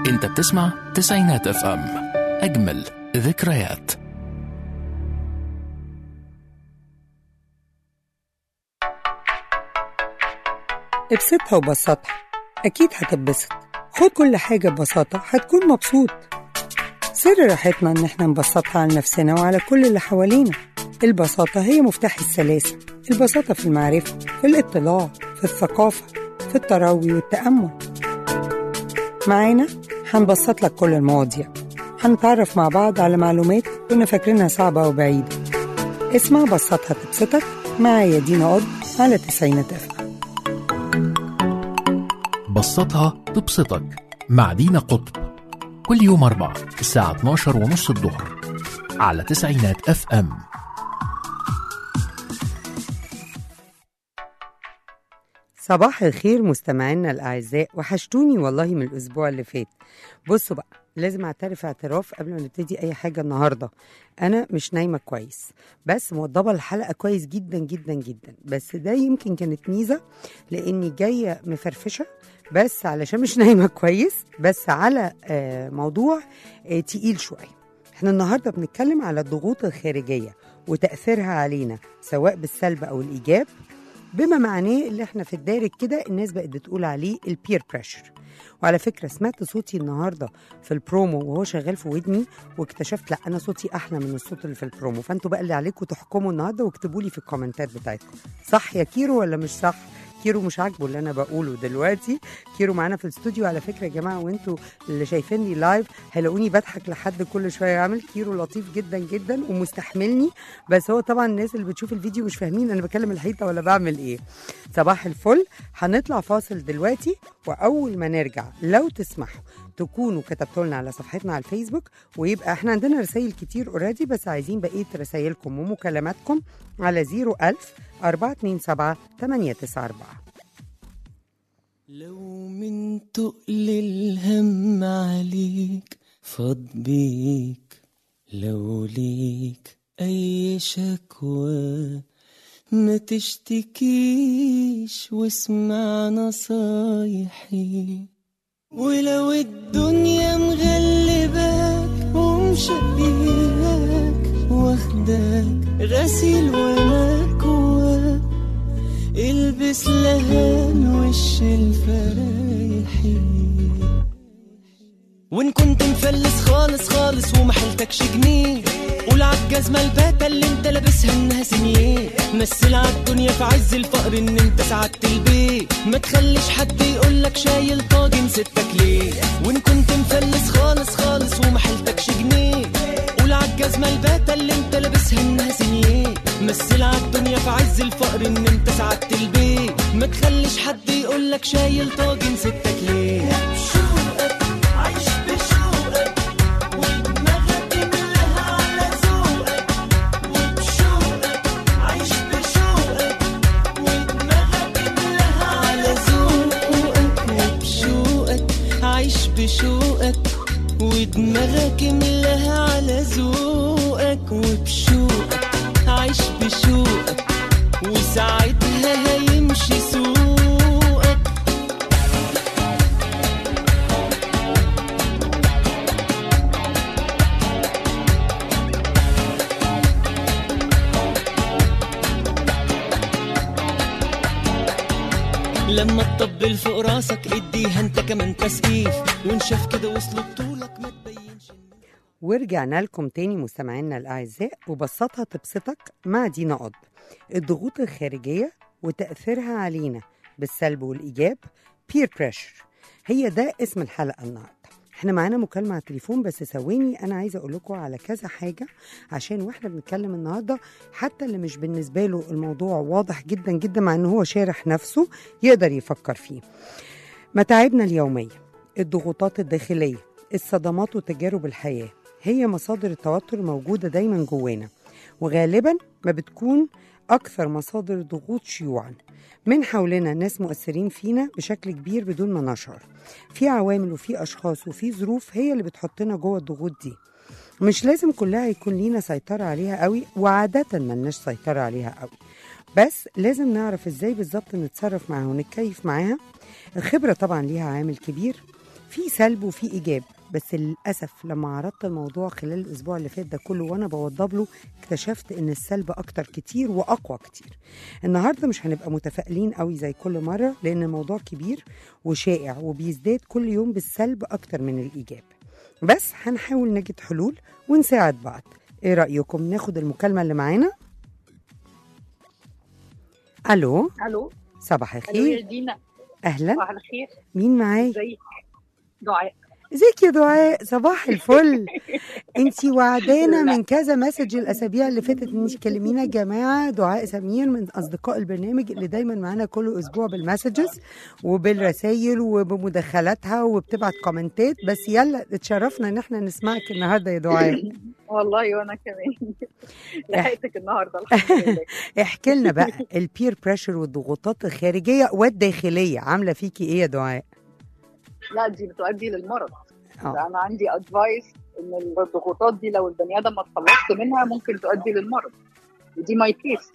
انت بتسمع تسعينات اف ام اجمل ذكريات ابسطها وبسطها أكيد هتتبسط خد كل حاجة ببساطة هتكون مبسوط سر راحتنا إن احنا نبسطها على نفسنا وعلى كل اللي حوالينا البساطة هي مفتاح السلاسة البساطة في المعرفة في الاطلاع في الثقافة في التروي والتأمل معانا هنبسط لك كل المواضيع هنتعرف مع بعض على معلومات كنا فاكرينها صعبة وبعيدة اسمع بسطها تبسطك معايا دينا قض على تسعينات أفهم بسطها تبسطك مع دينا قطب كل يوم أربعة الساعة 12 ونص الظهر على تسعينات اف ام صباح الخير مستمعينا الأعزاء وحشتوني والله من الأسبوع اللي فات بصوا بقى لازم اعترف اعتراف قبل ما نبتدي اي حاجه النهارده انا مش نايمه كويس بس موضبه الحلقه كويس جدا جدا جدا بس ده يمكن كانت ميزه لاني جايه مفرفشه بس علشان مش نايمه كويس بس على آه، موضوع آه، تقيل شويه احنا النهارده بنتكلم على الضغوط الخارجيه وتاثيرها علينا سواء بالسلب او الايجاب بما معناه اللي احنا في الدارج كده الناس بقت بتقول عليه البير بريشر وعلى فكره سمعت صوتي النهارده في البرومو وهو شغال في ودني واكتشفت لا انا صوتي احلى من الصوت اللي في البرومو فانتوا بقى اللي عليكم تحكموا النهارده واكتبوا لي في الكومنتات بتاعتكم صح يا كيرو ولا مش صح كيرو مش عاجبه اللي انا بقوله دلوقتي كيرو معانا في الاستوديو على فكره يا جماعه وانتوا اللي شايفيني لايف هلاقوني بضحك لحد كل شويه يعمل كيرو لطيف جدا جدا ومستحملني بس هو طبعا الناس اللي بتشوف الفيديو مش فاهمين انا بكلم الحيطه ولا بعمل ايه صباح الفل هنطلع فاصل دلوقتي واول ما نرجع لو تسمحوا تكونوا كتبتوا لنا على صفحتنا على الفيسبوك ويبقى احنا عندنا رسائل كتير اوريدي بس عايزين بقيه رسائلكم ومكالماتكم على 01000 427 894 لو من تقل الهم عليك فاض بيك لو ليك أي شكوى ما تشتكيش واسمع نصايحي ولو الدنيا مغلباك ومشقياك واخداك غسيل ومكواك البس لهان وش الفرايحي وان كنت مفلس خالص خالص ومحلتكش جنيه قول عالجزمة الباتة اللي انت لابسها انها سنيه مثل عالدنيا في عز الفقر ان انت سعدت البيت ما تخليش حد يقولك شايل طاجن ستك ليه وان كنت مفلس خالص خالص ومحلتكش جنيه قول عالجزمة الباتة اللي انت لابسها انها سنيه مثل عالدنيا في عز الفقر ان انت سعدت البيت ما تخليش حد يقولك شايل طاجن ستك ليه بشوقك عايش بشوقك ودماغك ملها على ذوقك وبشوقك عايش بشوقك ودماغك ملها على ذوقك وبشوقك عايش بشوقك ودماغك ملها على ذوقك وبشوقك عايش بشوقك وساعتها هيمشي سوقك لما تطبل فوق راسك اديها انت كمان تسقيف وانشف كده وصل بطولك ما تبينش ورجعنا لكم تاني مستمعينا الأعزاء وبسطها تبسطك مع دينا قض الضغوط الخارجية وتأثيرها علينا بالسلب والإيجاب peer pressure هي ده اسم الحلقة النهاردة احنا معانا مكالمة على التليفون بس ثواني انا عايزه اقول لكم على كذا حاجه عشان واحنا بنتكلم النهارده حتى اللي مش بالنسبه له الموضوع واضح جدا جدا مع ان هو شارح نفسه يقدر يفكر فيه متاعبنا اليوميه الضغوطات الداخليه الصدمات وتجارب الحياه هي مصادر التوتر الموجوده دايما جوانا وغالبا ما بتكون اكثر مصادر الضغوط شيوعا من حولنا ناس مؤثرين فينا بشكل كبير بدون ما نشعر في عوامل وفي اشخاص وفي ظروف هي اللي بتحطنا جوه الضغوط دي مش لازم كلها يكون لينا سيطرة عليها قوي وعادة ملناش سيطرة عليها قوي بس لازم نعرف ازاي بالظبط نتصرف معاها ونتكيف معاها الخبرة طبعا ليها عامل كبير في سلب وفي ايجاب بس للاسف لما عرضت الموضوع خلال الاسبوع اللي فات ده كله وانا بوضب له اكتشفت ان السلب اكتر كتير واقوى كتير النهارده مش هنبقى متفائلين قوي زي كل مره لان الموضوع كبير وشائع وبيزداد كل يوم بالسلب اكتر من الايجاب بس هنحاول نجد حلول ونساعد بعض ايه رايكم ناخد المكالمه اللي معانا الو الو صباح الو يا الخير دينا اهلا صباح الخير مين معايا ازيك دعاء ازيك يا دعاء صباح الفل انتي وعدانا من كذا مسج الاسابيع اللي فاتت ان انتي تكلمينا يا جماعه دعاء سمير من اصدقاء البرنامج اللي دايما معانا كل اسبوع بالمسجز وبالرسايل وبمداخلاتها وبتبعت كومنتات بس يلا اتشرفنا ان احنا نسمعك النهارده يا دعاء والله وانا كمان لحقتك النهارده الحمد لله احكي لنا بقى البير بريشر والضغوطات الخارجيه والداخليه عامله فيكي ايه يا دعاء لا دي بتؤدي للمرض اه انا عندي ادفايس ان الضغوطات دي لو البني ادم ما اتخلصت منها ممكن تؤدي للمرض ودي ماي كيس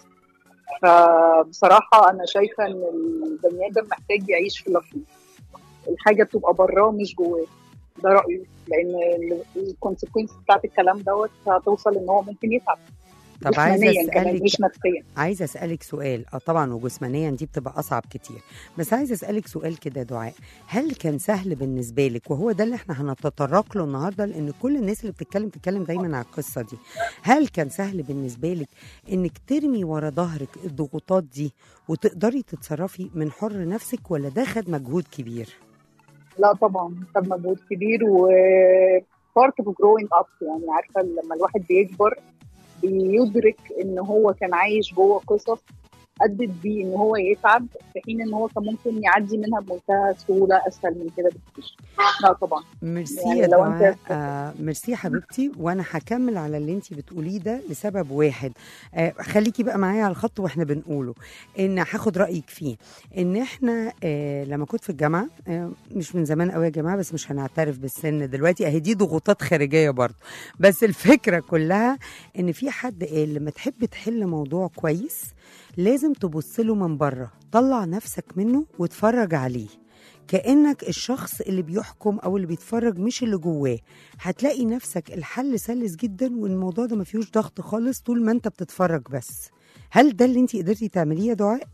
فبصراحه انا شايفه ان البني ادم محتاج يعيش في لحظه الحاجه بتبقى براه مش جواه ده رايي لان الكونسيكونس بتاعت الكلام دوت هتوصل ان هو ممكن يتعب طب عايزه جسمانيا كمان اسالك مش نفسيا عايزه اسالك سؤال اه طبعا وجسمانيا دي بتبقى اصعب كتير بس عايزه اسالك سؤال كده يا دعاء هل كان سهل بالنسبه لك وهو ده اللي احنا هنتطرق له النهارده لان كل الناس اللي بتتكلم بتتكلم دايما على القصه دي هل كان سهل بالنسبه لك انك ترمي ورا ظهرك الضغوطات دي وتقدري تتصرفي من حر نفسك ولا ده خد مجهود كبير لا طبعا خد مجهود كبير و part of growing up يعني عارفه لما الواحد بيكبر بيدرك ان هو كان عايش جوه قصص ادت بيه ان هو يتعب في حين ان هو كان ممكن يعدي منها بمنتهى السهوله اسهل من كده بكتير لا طبعا ميرسي يعني يا لو دعاء أنت- آه ميرسي يا حبيبتي وانا هكمل على اللي انت بتقوليه ده لسبب واحد آه خليكي بقى معايا على الخط واحنا بنقوله ان هاخد رايك فيه ان احنا آه لما كنت في الجامعه آه مش من زمان قوي يا جماعه بس مش هنعترف بالسن دلوقتي اهي دي ضغوطات خارجيه برضه بس الفكره كلها ان في حد قال لما تحب تحل موضوع كويس لازم تبص له من بره طلع نفسك منه واتفرج عليه كانك الشخص اللي بيحكم او اللي بيتفرج مش اللي جواه هتلاقي نفسك الحل سلس جدا والموضوع ده ما فيهوش ضغط خالص طول ما انت بتتفرج بس هل ده اللي انت قدرتي تعمليه يا دعاء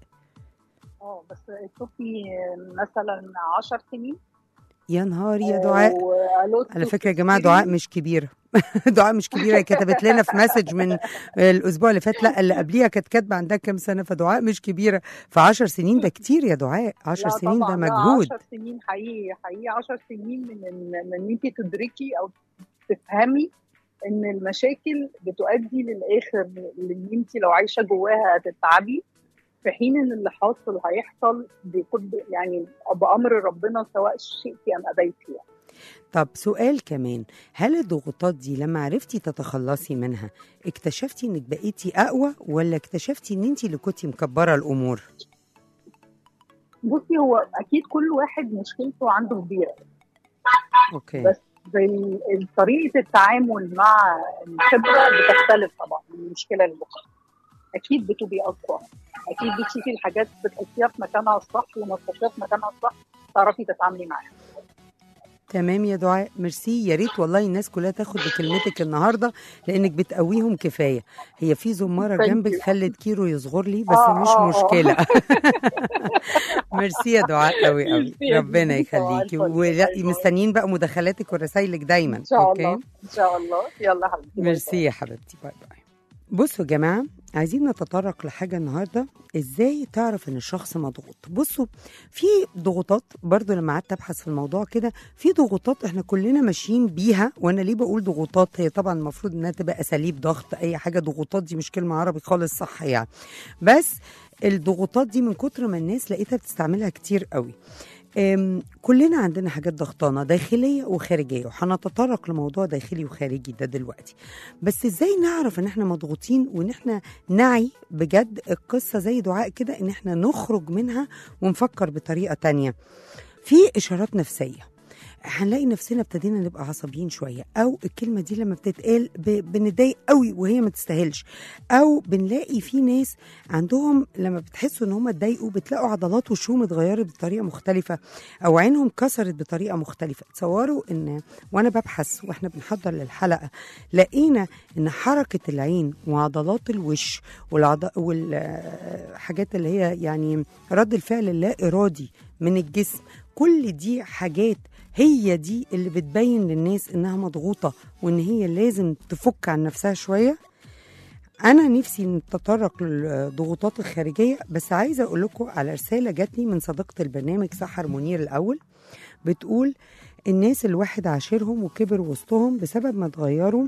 اه بس شوفي مثلا 10 سنين يا نهار يا دعاء وقالوا على فكره يا جماعه دعاء مش كبيره دعاء مش كبيره هي كتبت لنا في مسج من الاسبوع اللي فات لا اللي قبليها كانت كاتبه عندها كام سنه فدعاء مش كبيره في 10 سنين ده كتير يا دعاء 10 لا سنين ده طبعاً، لا، مجهود 10 سنين حقيقي حقيقي 10 سنين من ان من ان انت تدركي او تفهمي ان المشاكل بتؤدي للاخر لان انت لو عايشه جواها هتتعبي في حين ان اللي حاصل هيحصل بيكون يعني بامر ربنا سواء شئتي ام ابيتي يعني. طب سؤال كمان هل الضغوطات دي لما عرفتي تتخلصي منها اكتشفتي انك بقيتي اقوى ولا اكتشفتي ان انت اللي كنتي مكبره الامور بصي هو اكيد كل واحد مشكلته عنده كبيره اوكي بس زي ال- طريقه التعامل مع الخبره بتختلف طبعا من مشكله لأخرى اكيد بتبقي اقوى اكيد بتشوفي الحاجات بتحطيها في مكانها الصح وما تحطيها في مكانها الصح تعرفي تتعاملي معاها تمام يا دعاء ميرسي يا ريت والله الناس كلها تاخد بكلمتك النهارده لانك بتقويهم كفايه هي في زماره Thank جنبك you. خلت كيرو يصغر لي بس آه، مش آه، آه. مشكله ميرسي يا دعاء قوي قوي ميرسي يا ربنا ديدي. صباح يخليكي الفل. ولا- باي باي. مستنيين بقى مداخلاتك ورسايلك دايما ان شاء الله أوكي؟ ان شاء الله يلا حبيبتي باي باي. ميرسي يا حبيبتي باي باي بصوا يا جماعه عايزين نتطرق لحاجه النهارده ازاي تعرف ان الشخص مضغوط بصوا في ضغوطات برضو لما قعدت ابحث في الموضوع كده في ضغوطات احنا كلنا ماشيين بيها وانا ليه بقول ضغوطات هي طبعا المفروض انها تبقى اساليب ضغط اي حاجه ضغوطات دي مش كلمه عربي خالص صح يعني بس الضغوطات دي من كتر ما الناس لقيتها بتستعملها كتير قوي أم، كلنا عندنا حاجات ضغطانة داخلية وخارجية وهنتطرق لموضوع داخلي وخارجي ده دلوقتي بس ازاي نعرف ان احنا مضغوطين وان احنا نعي بجد القصة زي دعاء كده ان احنا نخرج منها ونفكر بطريقة تانية في اشارات نفسية هنلاقي نفسنا ابتدينا نبقى عصبيين شويه او الكلمه دي لما بتتقال ب- بنتضايق قوي وهي ما تستاهلش او بنلاقي في ناس عندهم لما بتحسوا ان هم اتضايقوا بتلاقوا عضلات وشهم اتغيرت بطريقه مختلفه او عينهم كسرت بطريقه مختلفه تصوروا ان وانا ببحث واحنا بنحضر للحلقه لقينا ان حركه العين وعضلات الوش والحاجات اللي هي يعني رد الفعل اللا ارادي من الجسم كل دي حاجات هي دي اللي بتبين للناس انها مضغوطه وان هي لازم تفك عن نفسها شويه انا نفسي نتطرق للضغوطات الخارجيه بس عايزه اقول لكم على رساله جاتني من صديقه البرنامج سحر منير الاول بتقول الناس الواحد عاشرهم وكبر وسطهم بسبب ما اتغيروا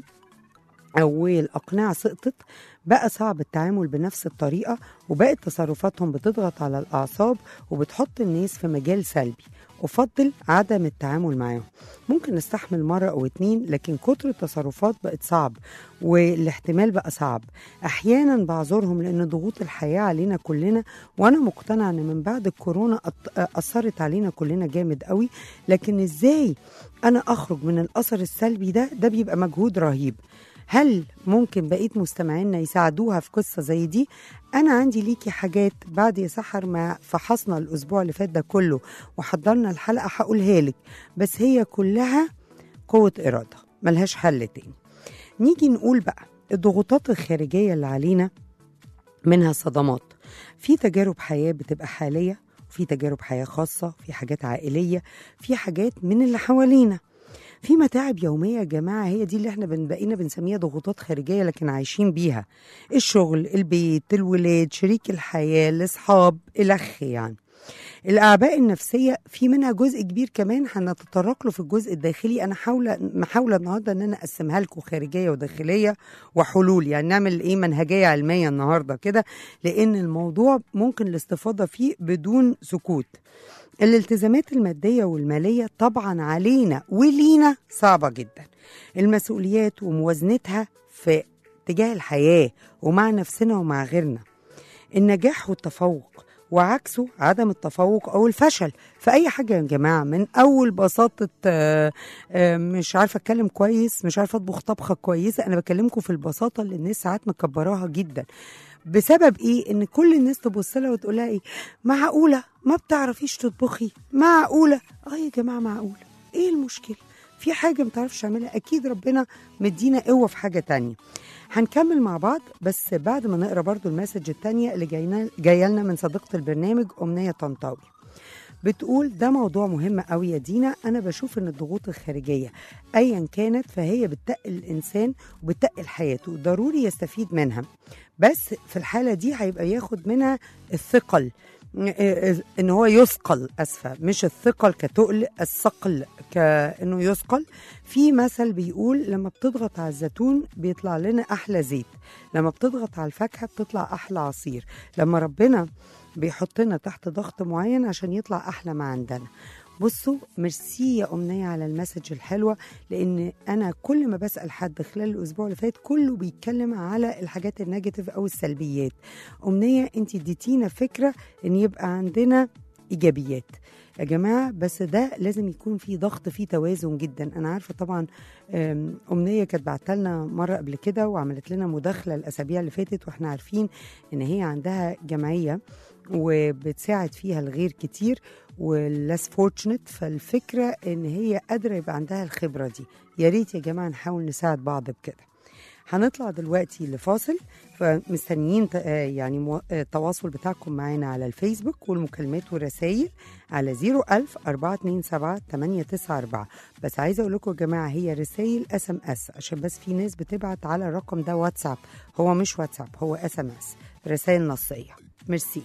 أو الأقنعة سقطت بقى صعب التعامل بنفس الطريقة وبقت تصرفاتهم بتضغط على الأعصاب وبتحط الناس في مجال سلبي أفضل عدم التعامل معاهم ممكن نستحمل مرة أو اتنين لكن كتر التصرفات بقت صعب والاحتمال بقى صعب أحيانا بعذرهم لأن ضغوط الحياة علينا كلنا وأنا مقتنعة أن من بعد الكورونا أط- أثرت علينا كلنا جامد قوي لكن إزاي أنا أخرج من الأثر السلبي ده ده بيبقى مجهود رهيب هل ممكن بقيه مستمعينا يساعدوها في قصه زي دي انا عندي ليكي حاجات بعد يا سحر ما فحصنا الاسبوع اللي فات ده كله وحضرنا الحلقه هقولها لك بس هي كلها قوه اراده ملهاش حل تاني نيجي نقول بقى الضغوطات الخارجيه اللي علينا منها صدمات في تجارب حياه بتبقى حاليه في تجارب حياه خاصه في حاجات عائليه في حاجات من اللي حوالينا في متاعب يوميه يا جماعه هي دي اللي احنا بن- بقينا بنسميها ضغوطات خارجيه لكن عايشين بيها الشغل البيت الولاد شريك الحياه الاصحاب الاخ يعني الاعباء النفسيه في منها جزء كبير كمان هنتطرق له في الجزء الداخلي انا حاولة محاوله النهارده ان انا اقسمها لكم خارجيه وداخليه وحلول يعني نعمل ايه منهجيه علميه النهارده كده لان الموضوع ممكن الاستفاضه فيه بدون سكوت الالتزامات المادية والمالية طبعا علينا ولينا صعبة جدا المسؤوليات وموازنتها في تجاه الحياة ومع نفسنا ومع غيرنا النجاح والتفوق وعكسه عدم التفوق او الفشل في اي حاجه يا جماعه من اول بساطه آه، آه، مش عارفه اتكلم كويس مش عارفه اطبخ طبخه كويسه انا بكلمكم في البساطه اللي الناس ساعات مكبراها جدا بسبب ايه ان كل الناس تبص لها وتقول لها ايه معقوله ما بتعرفيش تطبخي معقوله اه يا جماعه معقوله ايه المشكله في حاجه ما تعرفش تعملها اكيد ربنا مدينا قوه في حاجه تانية هنكمل مع بعض بس بعد ما نقرا برضو المسج التانية اللي جاينا جايه لنا من صديقه البرنامج امنيه طنطاوي بتقول ده موضوع مهم قوي يا دينا انا بشوف ان الضغوط الخارجيه ايا كانت فهي بتقل الانسان وبتقل حياته ضروري يستفيد منها بس في الحاله دي هيبقى ياخد منها الثقل ان هو يثقل اسفه مش الثقل كتقل الثقل كانه يثقل في مثل بيقول لما بتضغط على الزيتون بيطلع لنا احلى زيت لما بتضغط على الفاكهه بتطلع احلى عصير لما ربنا بيحطنا تحت ضغط معين عشان يطلع احلى ما عندنا بصوا ميرسي يا أمنية على المسج الحلوة لأن أنا كل ما بسأل حد خلال الأسبوع اللي فات كله بيتكلم على الحاجات النيجاتيف أو السلبيات أمنية أنت اديتينا فكرة أن يبقى عندنا إيجابيات يا جماعة بس ده لازم يكون في ضغط فيه توازن جدا أنا عارفة طبعا أم، أمنية كانت بعتلنا مرة قبل كده وعملت لنا مداخلة الأسابيع اللي فاتت وإحنا عارفين إن هي عندها جمعية وبتساعد فيها الغير كتير واللس فورتشنت فالفكرة إن هي قادرة يبقى عندها الخبرة دي يا ريت يا جماعة نحاول نساعد بعض بكده هنطلع دلوقتي لفاصل فمستنيين ت- آه يعني مو- آه التواصل بتاعكم معانا على الفيسبوك والمكالمات والرسائل على 01000 427 894 بس عايزه اقول لكم يا جماعه هي رسائل اس ام اس عشان بس في ناس بتبعت على الرقم ده واتساب هو مش واتساب هو اس ام اس رسائل نصيه ميرسي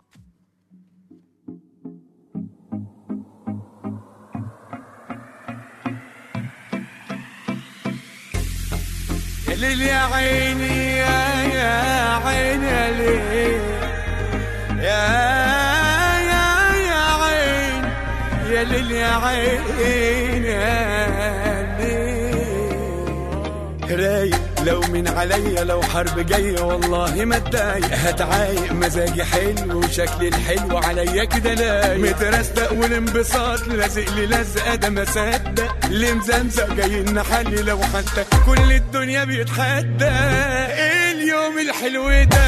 يا ليل يا عيني يا يا عيني يا ليل يا يا يا عين يا ليل يا عين يا ليل رايق لو من عليا لو حرب جاية والله ما اتضايق هتعايق مزاجي حلو وشكلي الحلو عليا كده لايق مترستق والانبساط لازق لي لزقة ده ما صدق اللي مزمزق جاي نحلي لو حتى كل الدنيا بيتحدى ايه اليوم الحلو ده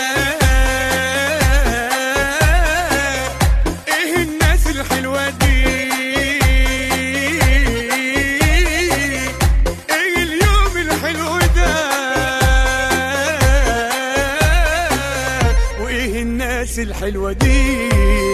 ايه الناس الحلوة دي ايه اليوم الحلو ده وايه الناس الحلوة دي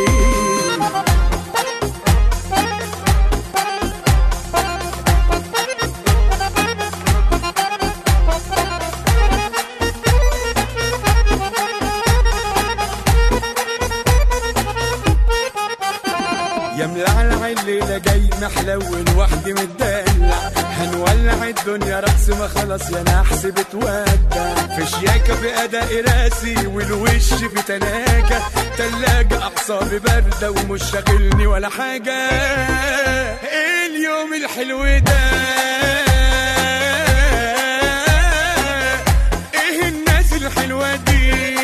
يا ملعلع الليلة جاي محلول وحدي متدلع هنولع الدنيا رقص ما خلاص يا نحس بتودع في شياكة في أداء راسي والوش في تلاجة تلاجة أعصابي باردة ومش شاغلني ولا حاجة إيه اليوم الحلو ده إيه الناس الحلوة دي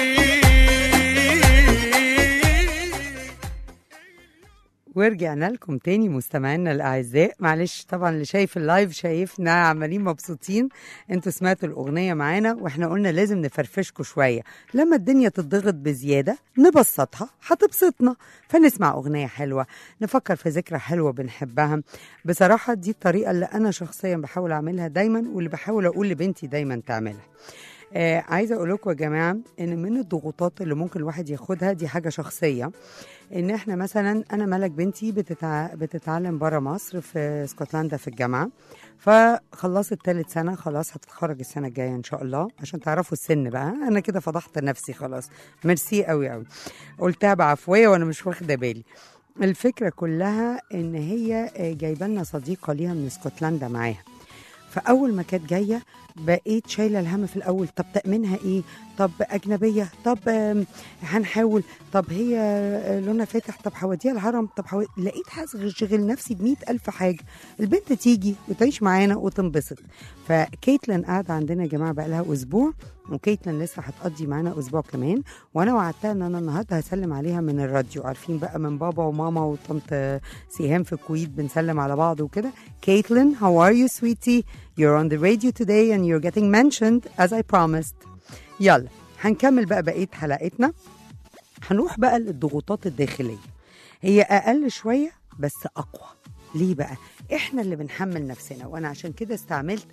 ورجعنا لكم تاني مستمعينا الاعزاء معلش طبعا اللي شايف اللايف شايفنا عمالين مبسوطين انتوا سمعتوا الاغنيه معانا واحنا قلنا لازم نفرفشكوا شويه لما الدنيا تضغط بزياده نبسطها هتبسطنا فنسمع اغنيه حلوه نفكر في ذكرى حلوه بنحبها بصراحه دي الطريقه اللي انا شخصيا بحاول اعملها دايما واللي بحاول اقول لبنتي دايما تعملها آه عايزه اقول لكم يا جماعه ان من الضغوطات اللي ممكن الواحد ياخدها دي حاجه شخصيه ان احنا مثلا انا ملك بنتي بتتع... بتتعلم بره مصر في اسكتلندا في الجامعه فخلصت ثالث سنه خلاص هتتخرج السنه الجايه ان شاء الله عشان تعرفوا السن بقى انا كده فضحت نفسي خلاص ميرسي قوي قوي قلتها بعفويه وانا مش واخده بالي الفكره كلها ان هي جايبه لنا صديقه ليها من اسكتلندا معاها فاول ما كانت جايه بقيت شايله الهم في الاول طب تامينها ايه طب اجنبيه طب آم، هنحاول طب هي آه، لونها فاتح طب هوديها الهرم طب حو... لقيت هشغل نفسي بمئة ألف حاجة البنت تيجي وتعيش معانا وتنبسط فكيتلين قاعدة عندنا يا جماعة بقى لها أسبوع وكيتلين لسه هتقضي معانا أسبوع كمان وأنا وعدتها إن أنا النهاردة هسلم عليها من الراديو عارفين بقى من بابا وماما وطنط سيهام في الكويت بنسلم على بعض وكده كيتلين how are you sweetie you're on the radio today and you're getting mentioned as I promised يلا هنكمل بقى بقية حلقتنا هنروح بقى للضغوطات الداخلية هي أقل شوية بس أقوى ليه بقى؟ احنا اللي بنحمل نفسنا وانا عشان كده استعملت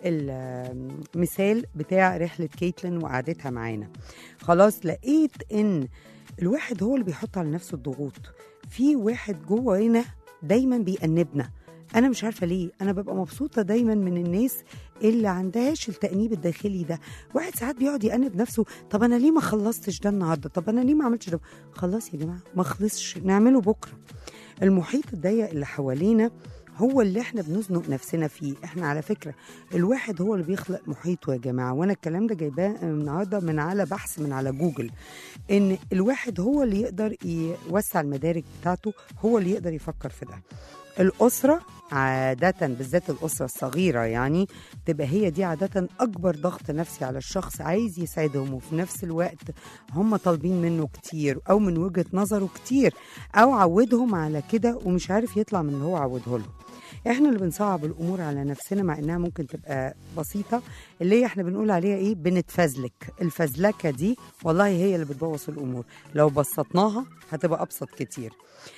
المثال بتاع رحلة كيتلين وقعدتها معانا خلاص لقيت ان الواحد هو اللي بيحط على نفسه الضغوط في واحد جوانا دايما بيأنبنا انا مش عارفه ليه انا ببقى مبسوطه دايما من الناس اللي عندهاش التأنيب الداخلي ده واحد ساعات بيقعد يأنب نفسه طب انا ليه ما خلصتش ده النهارده طب انا ليه ما عملتش ده خلاص يا جماعه ما خلصش نعمله بكره المحيط الضيق اللي حوالينا هو اللي احنا بنزنق نفسنا فيه احنا على فكره الواحد هو اللي بيخلق محيطه يا جماعه وانا الكلام ده جايباه النهارده من على بحث من على جوجل ان الواحد هو اللي يقدر يوسع المدارك بتاعته هو اللي يقدر يفكر في ده الأسرة عادة بالذات الأسرة الصغيرة يعني تبقى هي دي عادة أكبر ضغط نفسي على الشخص عايز يساعدهم وفي نفس الوقت هم طالبين منه كتير أو من وجهة نظره كتير أو عودهم على كده ومش عارف يطلع من اللي هو عوده لهم احنا اللي بنصعب الامور على نفسنا مع انها ممكن تبقى بسيطه اللي هي احنا بنقول عليها ايه بنتفزلك الفزلكه دي والله هي اللي بتبوظ الامور لو بسطناها هتبقى ابسط كتير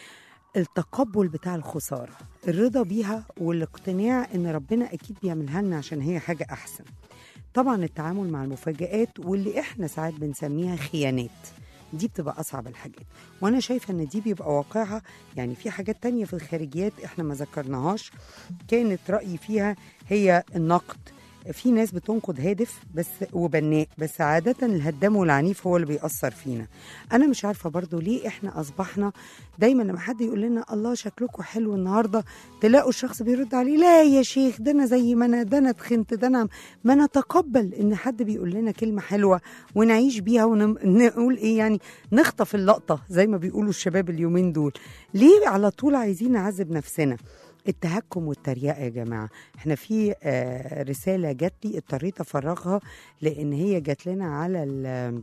التقبل بتاع الخساره الرضا بيها والاقتناع ان ربنا اكيد بيعملها لنا عشان هي حاجه احسن طبعا التعامل مع المفاجآت واللي احنا ساعات بنسميها خيانات دي بتبقى أصعب الحاجات وأنا شايفة إن دي بيبقى واقعها يعني في حاجات تانية في الخارجيات إحنا ما ذكرناهاش كانت رأيي فيها هي النقد في ناس بتنقد هادف بس وبناء بس عادة الهدام والعنيف هو اللي بيأثر فينا أنا مش عارفة برضو ليه إحنا أصبحنا دايما لما حد يقول لنا الله شكلكم حلو النهاردة تلاقوا الشخص بيرد عليه لا يا شيخ ده أنا زي ما أنا ده أنا تخنت ده أنا ما نتقبل إن حد بيقول لنا كلمة حلوة ونعيش بيها ونقول إيه يعني نخطف اللقطة زي ما بيقولوا الشباب اليومين دول ليه على طول عايزين نعذب نفسنا التهكم والتريقه يا جماعه احنا في آه، رساله جات لي اضطريت افرغها لان هي جات لنا على ال-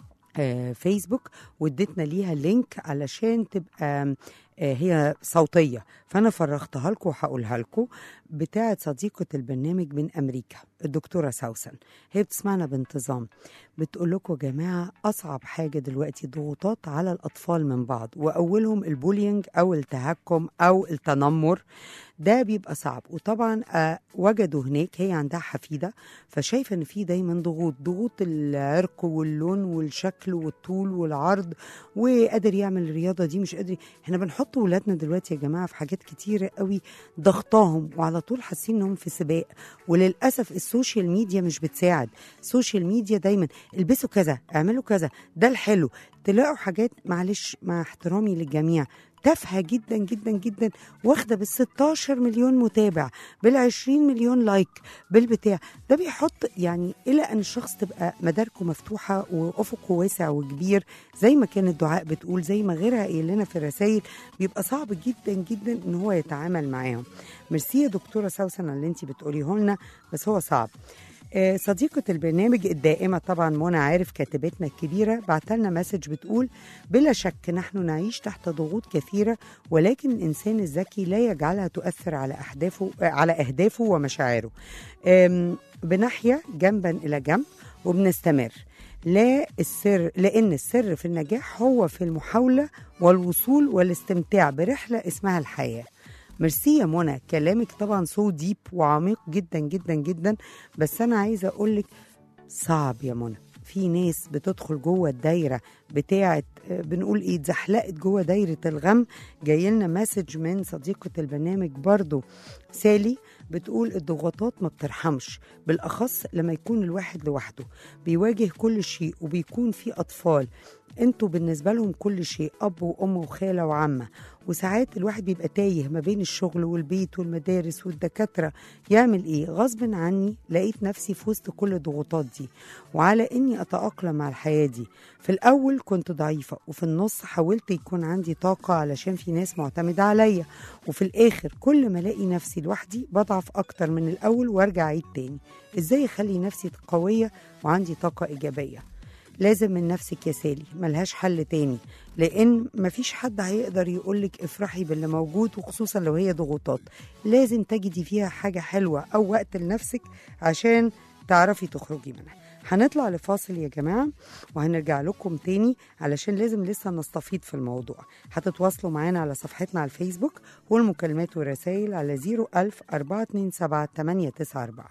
آه، فيسبوك واديتنا ليها لينك علشان تبقى آه، هي صوتيه فانا فرغتها لكم وهقولها لكم بتاعه صديقه البرنامج من امريكا الدكتوره سوسن هي بتسمعنا بانتظام بتقول لكم يا جماعه اصعب حاجه دلوقتي ضغوطات على الاطفال من بعض واولهم البولينج او التهكم او التنمر ده بيبقى صعب وطبعا آه، وجدوا هناك هي عندها حفيده فشايفه ان في دايما ضغوط ضغوط العرق واللون والشكل والطول والعرض وقادر يعمل الرياضه دي مش قادر احنا بنحط ولادنا دلوقتي يا جماعه في حاجات كتيره قوي ضغطاهم وعلى طول حاسين انهم في سباق وللاسف السوشيال ميديا مش بتساعد السوشيال ميديا دايما البسوا كذا اعملوا كذا ده الحلو تلاقوا حاجات معلش مع احترامي للجميع تافهه جدا جدا جدا واخده بال 16 مليون متابع بال 20 مليون لايك بالبتاع ده بيحط يعني الى ان الشخص تبقى مداركه مفتوحه وافقه واسع وكبير زي ما كانت دعاء بتقول زي ما غيرها قايل لنا في الرسائل بيبقى صعب جدا جدا ان هو يتعامل معاهم ميرسي يا دكتوره سوسن على اللي انت بتقوليه لنا بس هو صعب آه، صديقة البرنامج الدائمة طبعا منى عارف كاتبتنا الكبيرة بعتلنا مسج بتقول بلا شك نحن نعيش تحت ضغوط كثيرة ولكن الإنسان الذكي لا يجعلها تؤثر على أهدافه آه، على أهدافه ومشاعره آم، بنحيا جنبا إلى جنب وبنستمر لا السر لأن السر في النجاح هو في المحاولة والوصول والاستمتاع برحلة اسمها الحياة ميرسي يا منى كلامك طبعا سو ديب وعميق جدا جدا جدا بس انا عايزه اقول لك صعب يا منى في ناس بتدخل جوه الدايره بتاعه آه، بنقول ايه اتزحلقت جوه دايره الغم جاي لنا مسج من صديقه البرنامج برضو سالي بتقول الضغوطات ما بترحمش بالاخص لما يكون الواحد لوحده بيواجه كل شيء وبيكون في اطفال انتوا بالنسبه لهم كل شيء اب وام وخاله وعمه وساعات الواحد بيبقى تايه ما بين الشغل والبيت والمدارس والدكاتره يعمل ايه غصب عني لقيت نفسي في وسط كل الضغوطات دي وعلى اني اتاقلم مع الحياه دي في الاول كنت ضعيفه وفي النص حاولت يكون عندي طاقه علشان في ناس معتمده عليا وفي الاخر كل ما الاقي نفسي لوحدي بضعف اكتر من الاول وارجع اعيد تاني ازاي اخلي نفسي قويه وعندي طاقه ايجابيه لازم من نفسك يا سالي ملهاش حل تاني لان مفيش حد هيقدر يقولك افرحي باللي موجود وخصوصا لو هي ضغوطات لازم تجدي فيها حاجه حلوه او وقت لنفسك عشان تعرفي تخرجي منها هنطلع لفاصل يا جماعة وهنرجع لكم تاني علشان لازم لسه نستفيض في الموضوع هتتواصلوا معانا على صفحتنا على الفيسبوك والمكالمات والرسائل على 01000 427 894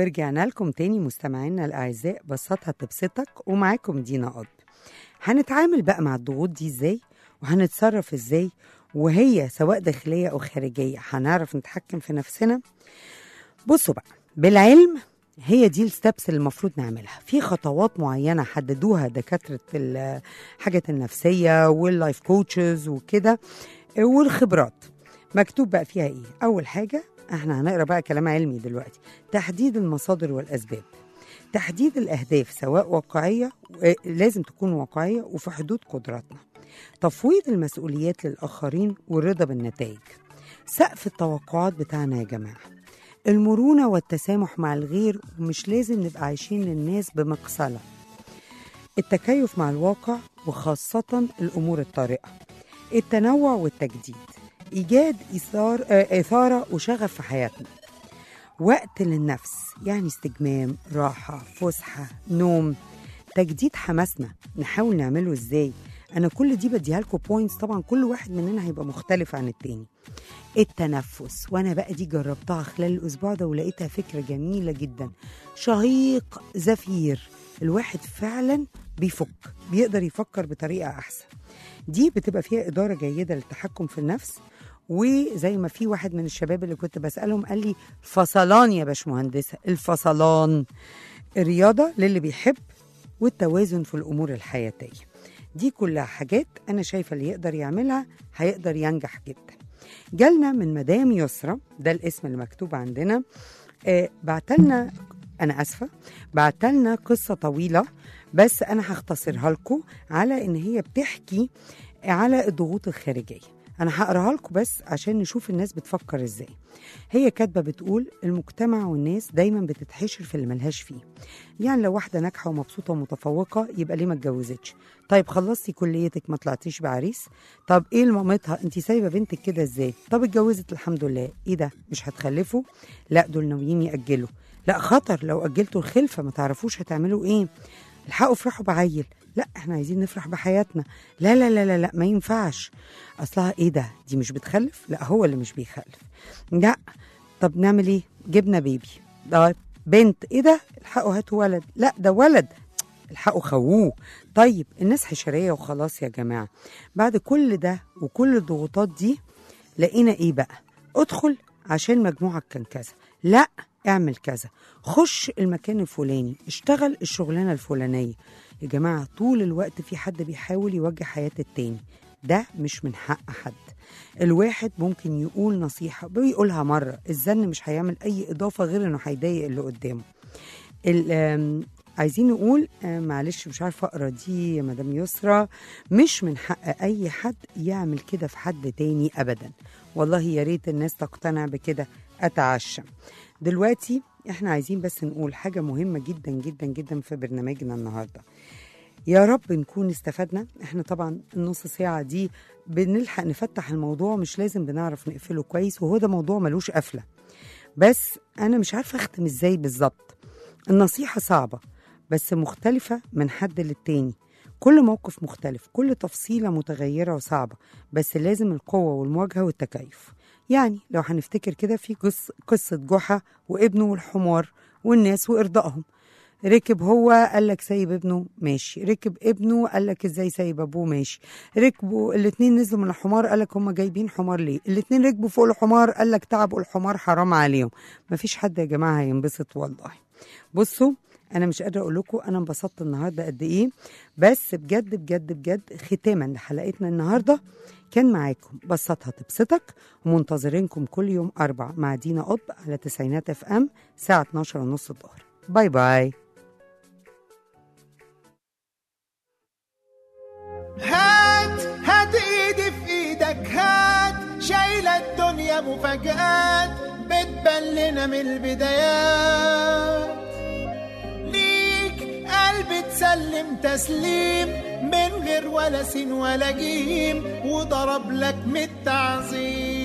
ورجعنا لكم تاني مستمعينا الأعزاء بسطها تبسطك ومعاكم دينا قض هنتعامل بقى مع الضغوط دي ازاي وهنتصرف ازاي وهي سواء داخلية أو خارجية هنعرف نتحكم في نفسنا بصوا بقى بالعلم هي دي الستبس اللي المفروض نعملها في خطوات معينة حددوها دكاترة الحاجة النفسية واللايف كوتشز وكده والخبرات مكتوب بقى فيها ايه اول حاجة احنا هنقرا بقى كلام علمي دلوقتي تحديد المصادر والاسباب تحديد الاهداف سواء واقعيه آه، لازم تكون واقعيه وفي حدود قدراتنا تفويض المسؤوليات للاخرين والرضا بالنتائج سقف التوقعات بتاعنا يا جماعه المرونه والتسامح مع الغير ومش لازم نبقى عايشين للناس بمقصله التكيف مع الواقع وخاصه الامور الطارئه التنوع والتجديد ايجاد اثار آه، اثاره وشغف في حياتنا وقت للنفس يعني استجمام راحة فسحة نوم تجديد حماسنا نحاول نعمله ازاي انا كل دي بديها لكم بوينتس طبعا كل واحد مننا هيبقى مختلف عن التاني التنفس وانا بقى دي جربتها خلال الاسبوع ده ولقيتها فكره جميله جدا شهيق زفير الواحد فعلا بيفك بيقدر يفكر بطريقه احسن دي بتبقى فيها اداره جيده للتحكم في النفس وزي ما في واحد من الشباب اللي كنت بسالهم قال لي فصلان يا باشمهندسه الفصلان الرياضه للي بيحب والتوازن في الامور الحياتيه دي كلها حاجات انا شايفه اللي يقدر يعملها هيقدر ينجح جدا جالنا من مدام يسرى ده الاسم اللي مكتوب عندنا آه بعتلنا انا اسفه بعتلنا قصه طويله بس انا هختصرها لكم على ان هي بتحكي على الضغوط الخارجيه انا هقراها لكم بس عشان نشوف الناس بتفكر ازاي هي كاتبه بتقول المجتمع والناس دايما بتتحشر في اللي ملهاش فيه يعني لو واحده ناجحه ومبسوطه ومتفوقه يبقى ليه ما اتجوزتش طيب خلصتي كليتك ما طلعتيش بعريس طب ايه لمامتها انت سايبه بنتك كده ازاي طب اتجوزت الحمد لله ايه ده مش هتخلفوا لا دول ناويين ياجلوا لا خطر لو اجلتوا الخلفه ما تعرفوش هتعملوا ايه الحقوا افرحوا بعيل لا احنا عايزين نفرح بحياتنا لا لا لا لا لا ما ينفعش اصلها ايه ده دي مش بتخلف لا هو اللي مش بيخلف لا طب نعمل ايه جبنا بيبي طيب بنت ايه ده الحقوا هاتوا ولد لا ده ولد الحقوا خووه طيب الناس حشريه وخلاص يا جماعه بعد كل ده وكل الضغوطات دي لقينا ايه بقى ادخل عشان مجموعك كان كذا لا اعمل كذا خش المكان الفلاني اشتغل الشغلانه الفلانيه يا جماعه طول الوقت في حد بيحاول يوجه حياه التاني ده مش من حق حد الواحد ممكن يقول نصيحة بيقولها مرة الزن مش هيعمل أي إضافة غير إنه هيضايق اللي قدامه ال- آم، عايزين نقول آه، معلش مش عارفة أقرأ دي يا مدام يسرى مش من حق أي حد يعمل كده في حد تاني أبدا والله يا ريت الناس تقتنع بكده أتعشى دلوقتي احنا عايزين بس نقول حاجة مهمة جدا جدا جدا في برنامجنا النهاردة يا رب نكون استفدنا احنا طبعا النص ساعة دي بنلحق نفتح الموضوع مش لازم بنعرف نقفله كويس وهو ده موضوع ملوش قفلة بس انا مش عارفة اختم ازاي بالظبط النصيحة صعبة بس مختلفة من حد للتاني كل موقف مختلف كل تفصيلة متغيرة وصعبة بس لازم القوة والمواجهة والتكيف يعني لو هنفتكر كده في قص قصة جحا وابنه والحمار والناس وإرضائهم ركب هو قال لك سايب ابنه ماشي ركب ابنه قال لك ازاي سايب ابوه ماشي ركبوا الاتنين نزلوا من الحمار قال لك هم جايبين حمار ليه الاتنين ركبوا فوق الحمار قال لك تعبوا الحمار حرام عليهم مفيش حد يا جماعه هينبسط والله بصوا انا مش قادره اقول لكم انا انبسطت النهارده قد ايه بس بجد بجد بجد ختاما لحلقتنا النهارده كان معاكم بسطها تبسطك ومنتظرينكم كل يوم أربع مع دينا قطب على تسعينات اف ام الساعة 12 ونص الظهر باي باي هات هات ايدي في ايدك هات شايلة الدنيا مفاجآت بتبان لنا من البدايات ليك قلب تسلم تسليم من غير ولا سين ولا جيم وضرب لك من التعظيم